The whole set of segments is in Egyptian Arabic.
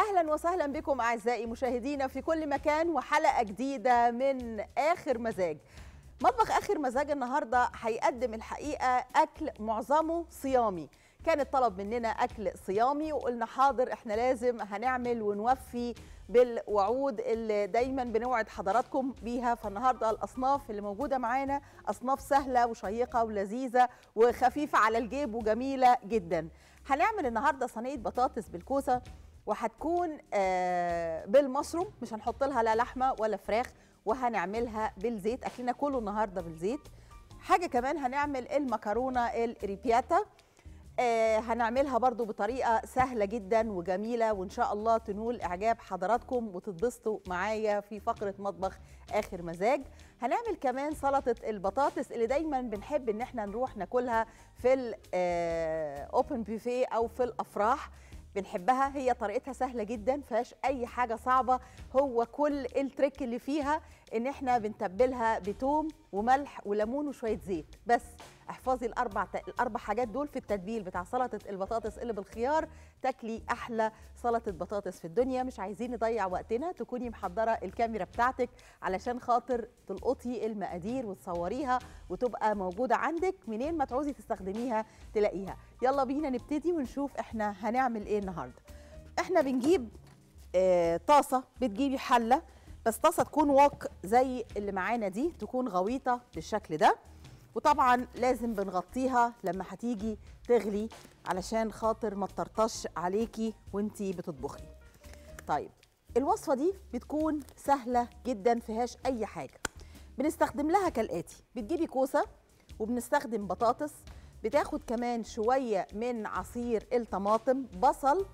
اهلا وسهلا بكم اعزائي مشاهدينا في كل مكان وحلقه جديده من اخر مزاج مطبخ اخر مزاج النهارده هيقدم الحقيقه اكل معظمه صيامي كان الطلب مننا اكل صيامي وقلنا حاضر احنا لازم هنعمل ونوفي بالوعود اللي دايما بنوعد حضراتكم بيها فالنهارده الاصناف اللي موجوده معانا اصناف سهله وشيقه ولذيذه وخفيفه على الجيب وجميله جدا هنعمل النهارده صينيه بطاطس بالكوسه وهتكون آه بالمشروم مش هنحط لها لا لحمه ولا فراخ وهنعملها بالزيت اكلنا كله النهارده بالزيت حاجه كمان هنعمل المكرونه الريبياتا آه هنعملها برضو بطريقه سهله جدا وجميله وان شاء الله تنول اعجاب حضراتكم وتتبسطوا معايا في فقره مطبخ اخر مزاج هنعمل كمان سلطه البطاطس اللي دايما بنحب ان احنا نروح ناكلها في الاوبن بوفيه او في الافراح بنحبها هي طريقتها سهله جدا فيهاش اي حاجه صعبه هو كل التريك اللي فيها ان احنا بنتبلها بتوم وملح وليمون وشويه زيت بس احفظي الاربع الاربع حاجات دول في التتبيل بتاع سلطه البطاطس اللي بالخيار تاكلي احلى سلطه بطاطس في الدنيا مش عايزين نضيع وقتنا تكوني محضره الكاميرا بتاعتك علشان خاطر تلقطي المقادير وتصوريها وتبقى موجوده عندك منين ما تعوزي تستخدميها تلاقيها يلا بينا نبتدي ونشوف احنا هنعمل ايه النهارده احنا بنجيب آه طاسه بتجيبي حله بس طاسه تكون واق زي اللي معانا دي تكون غويطه بالشكل ده وطبعا لازم بنغطيها لما هتيجي تغلي علشان خاطر ما تطرطش عليكي وانتي بتطبخي طيب الوصفه دي بتكون سهله جدا فيهاش اي حاجه بنستخدم لها كالاتي بتجيبي كوسه وبنستخدم بطاطس بتاخد كمان شويه من عصير الطماطم بصل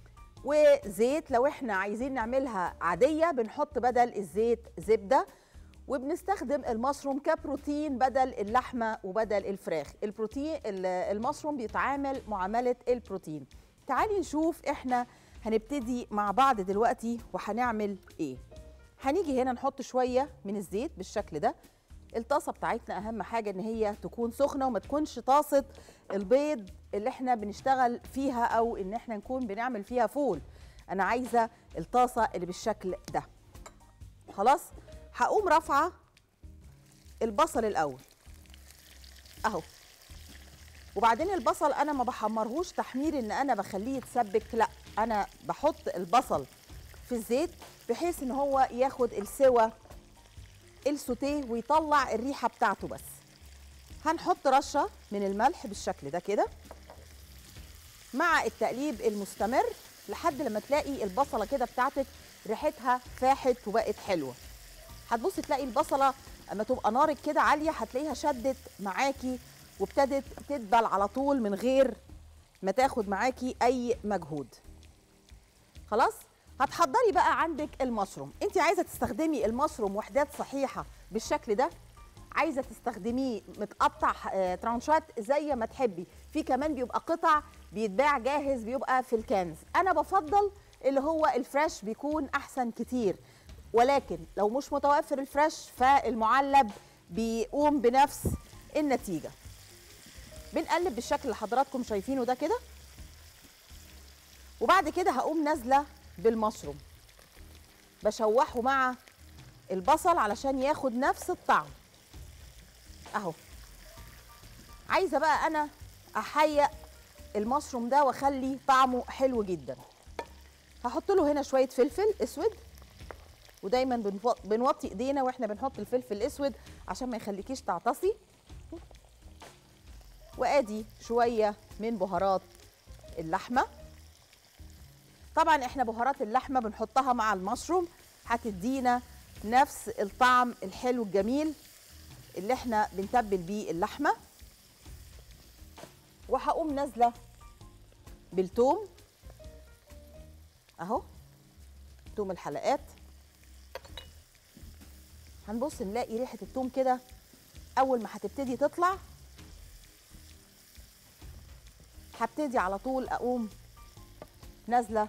وزيت لو احنا عايزين نعملها عاديه بنحط بدل الزيت زبده وبنستخدم المشروم كبروتين بدل اللحمه وبدل الفراخ البروتين المشروم بيتعامل معامله البروتين تعالي نشوف احنا هنبتدي مع بعض دلوقتي وهنعمل ايه هنيجي هنا نحط شويه من الزيت بالشكل ده الطاسه بتاعتنا اهم حاجه ان هي تكون سخنه وما تكونش طاسه البيض اللي احنا بنشتغل فيها او ان احنا نكون بنعمل فيها فول انا عايزه الطاسه اللي بالشكل ده خلاص هقوم رافعه البصل الاول اهو وبعدين البصل انا ما بحمرهوش تحمير ان انا بخليه يتسبك لا انا بحط البصل في الزيت بحيث ان هو ياخد السوى السوتيه ويطلع الريحه بتاعته بس هنحط رشه من الملح بالشكل ده كده مع التقليب المستمر لحد لما تلاقي البصله كده بتاعتك ريحتها فاحت وبقت حلوه هتبصي تلاقي البصله اما تبقى نارك كده عاليه هتلاقيها شدت معاكي وابتدت تدبل على طول من غير ما تاخد معاكي اي مجهود خلاص هتحضري بقى عندك المشروم انت عايزه تستخدمي المشروم وحدات صحيحه بالشكل ده عايزه تستخدميه متقطع ترانشات زي ما تحبي في كمان بيبقى قطع بيتباع جاهز بيبقى في الكنز انا بفضل اللي هو الفريش بيكون احسن كتير ولكن لو مش متوفر الفريش فالمعلب بيقوم بنفس النتيجه بنقلب بالشكل اللي حضراتكم شايفينه ده كده وبعد كده هقوم نازله بالمشروم بشوحه مع البصل علشان ياخد نفس الطعم اهو عايزه بقى انا احيق المشروم ده واخلي طعمه حلو جدا هحط له هنا شويه فلفل اسود ودايما بنوطي ايدينا واحنا بنحط الفلفل الاسود عشان ما يخليكيش تعطسي وادي شويه من بهارات اللحمه طبعا احنا بهارات اللحمه بنحطها مع المشروم هتدينا نفس الطعم الحلو الجميل اللي احنا بنتبل بيه اللحمه وهقوم نازله بالثوم اهو توم الحلقات هنبص نلاقي ريحه الثوم كده اول ما هتبتدي تطلع هبتدي على طول اقوم نازله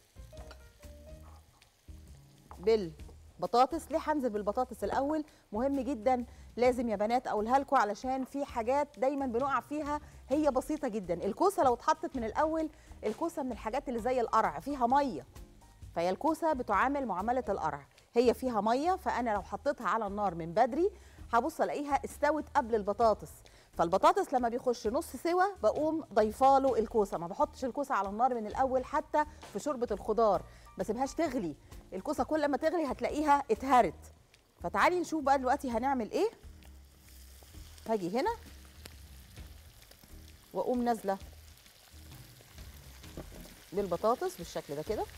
بالبطاطس ليه هنزل بالبطاطس الاول مهم جدا لازم يا بنات اقولها لكم علشان في حاجات دايما بنقع فيها هي بسيطه جدا الكوسه لو اتحطت من الاول الكوسه من الحاجات اللي زي القرع فيها ميه فهي الكوسه بتعامل معامله القرع هي فيها ميه فانا لو حطيتها على النار من بدري هبص الاقيها استوت قبل البطاطس فالبطاطس لما بيخش نص سوا بقوم ضيفه له الكوسه ما بحطش الكوسه على النار من الاول حتى في شوربه الخضار ما سيبهاش تغلي الكوسه كل ما تغلي هتلاقيها اتهرت فتعالي نشوف بقى دلوقتي هنعمل ايه هاجي هنا واقوم نازله بالبطاطس بالشكل ده كده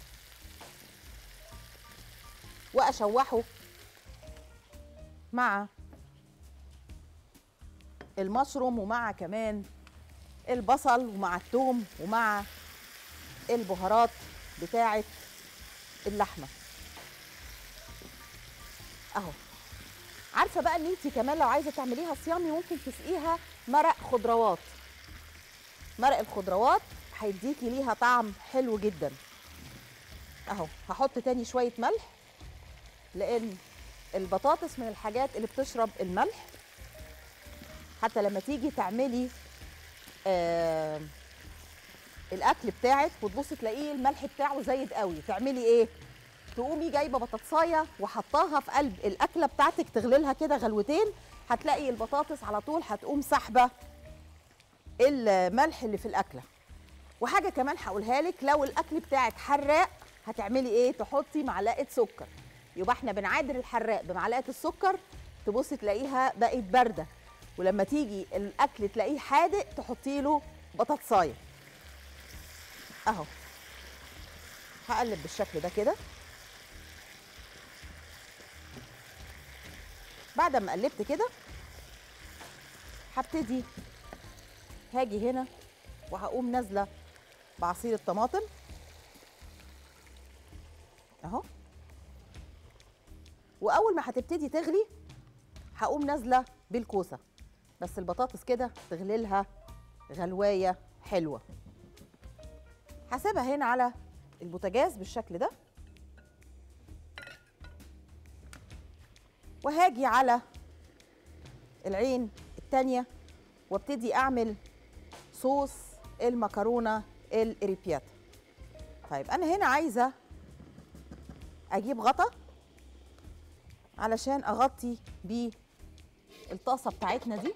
واشوحه مع المشروم ومع كمان البصل ومع الثوم ومع البهارات بتاعه اللحمه اهو عارفه بقى ان انت كمان لو عايزه تعمليها صيامي ممكن تسقيها مرق خضروات مرق الخضروات هيديكي ليها طعم حلو جدا اهو هحط تاني شويه ملح لان البطاطس من الحاجات اللي بتشرب الملح حتى لما تيجي تعملي آه الاكل بتاعك وتبصي تلاقيه الملح بتاعه زايد قوي تعملي ايه تقومي جايبه بطاطسايه وحطاها في قلب الاكله بتاعتك تغلي لها كده غلوتين هتلاقي البطاطس على طول هتقوم سحبه الملح اللي في الاكله وحاجه كمان هقولها لك لو الاكل بتاعك حراق هتعملي ايه تحطي معلقه سكر يبقى احنا بنعادل الحراق بمعلقه السكر تبصي تلاقيها بقت بارده ولما تيجي الاكل تلاقيه حادق تحطي له بطاطسايه اهو هقلب بالشكل ده كده بعد ما قلبت كده هبتدي هاجي هنا وهقوم نازله بعصير الطماطم اهو واول ما هتبتدي تغلي هقوم نازله بالكوسه بس البطاطس كده تغلي لها غلوايه حلوه هسيبها هنا على البوتاجاز بالشكل ده وهاجي على العين التانية وابتدي اعمل صوص المكرونه الاريبياتا طيب انا هنا عايزه اجيب غطا علشان اغطي بيه الطاسه بتاعتنا دي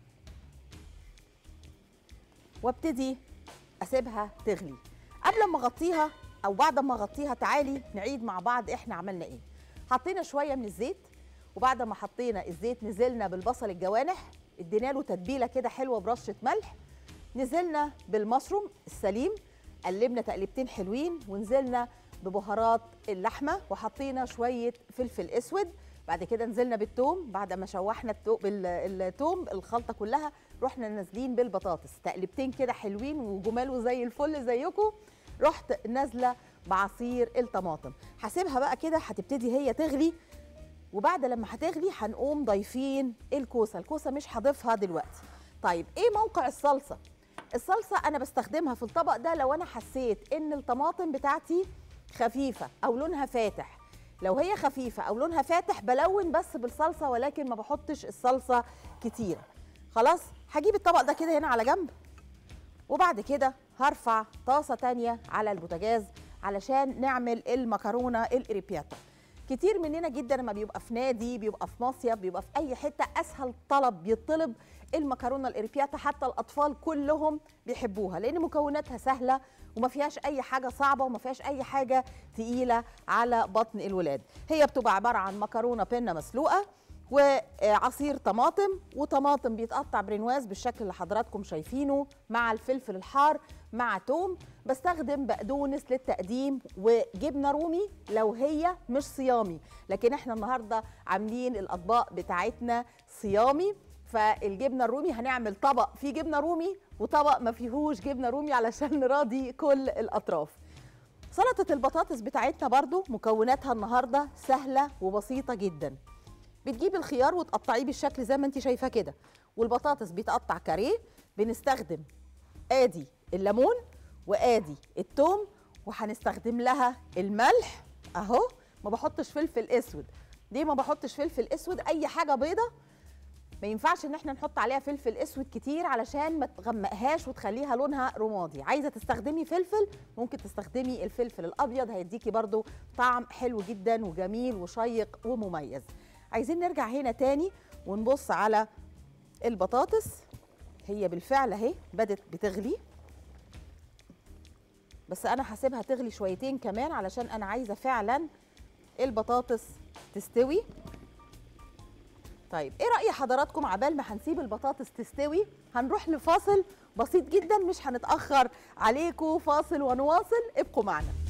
وابتدي اسيبها تغلي قبل ما اغطيها او بعد ما اغطيها تعالي نعيد مع بعض احنا عملنا ايه حطينا شويه من الزيت وبعد ما حطينا الزيت نزلنا بالبصل الجوانح ادينا له تتبيله كده حلوه برشه ملح نزلنا بالمشروم السليم قلبنا تقليبتين حلوين ونزلنا ببهارات اللحمه وحطينا شويه فلفل اسود بعد كده نزلنا بالثوم بعد ما شوحنا الثوم الخلطه كلها رحنا نازلين بالبطاطس تقلبتين كده حلوين وجمال زي الفل زيكم رحت نازله بعصير الطماطم هسيبها بقى كده هتبتدي هي تغلي وبعد لما هتغلي هنقوم ضايفين الكوسه الكوسه مش هضيفها دلوقتي طيب ايه موقع الصلصه الصلصه انا بستخدمها في الطبق ده لو انا حسيت ان الطماطم بتاعتي خفيفه او لونها فاتح لو هي خفيفه او لونها فاتح بلون بس بالصلصه ولكن ما بحطش الصلصه كتير خلاص هجيب الطبق ده كده هنا على جنب وبعد كده هرفع طاسه تانية على البوتاجاز علشان نعمل المكرونه الاريبياتا كتير مننا جدا لما بيبقى في نادي بيبقى في مصيف بيبقى في اي حته اسهل طلب بيطلب المكرونه الاريبياتا حتى الاطفال كلهم بيحبوها لان مكوناتها سهله وما فيهاش اي حاجه صعبه وما فيهاش اي حاجه تقيله على بطن الولاد هي بتبقى عباره عن مكرونه بينا مسلوقه وعصير طماطم وطماطم بيتقطع برنواز بالشكل اللي حضراتكم شايفينه مع الفلفل الحار مع توم بستخدم بقدونس للتقديم وجبنه رومي لو هي مش صيامي لكن احنا النهارده عاملين الاطباق بتاعتنا صيامي فالجبنه الرومي هنعمل طبق فيه جبنه رومي وطبق ما فيهوش جبنه رومي علشان نراضي كل الاطراف سلطه البطاطس بتاعتنا برضو مكوناتها النهارده سهله وبسيطه جدا بتجيبي الخيار وتقطعيه بالشكل زي ما انت شايفاه كده والبطاطس بيتقطع كاريه بنستخدم ادي الليمون وادي التوم وهنستخدم لها الملح اهو ما بحطش فلفل اسود ليه ما بحطش فلفل اسود اي حاجه بيضه ما ينفعش ان احنا نحط عليها فلفل اسود كتير علشان ما تغمقهاش وتخليها لونها رمادي عايزه تستخدمي فلفل ممكن تستخدمي الفلفل الابيض هيديكي برضو طعم حلو جدا وجميل وشيق ومميز عايزين نرجع هنا تاني ونبص على البطاطس هي بالفعل اهي بدت بتغلي بس انا هسيبها تغلي شويتين كمان علشان انا عايزه فعلا البطاطس تستوي طيب ايه راي حضراتكم عبال ما هنسيب البطاطس تستوي هنروح لفاصل بسيط جدا مش هنتاخر عليكم فاصل ونواصل ابقوا معنا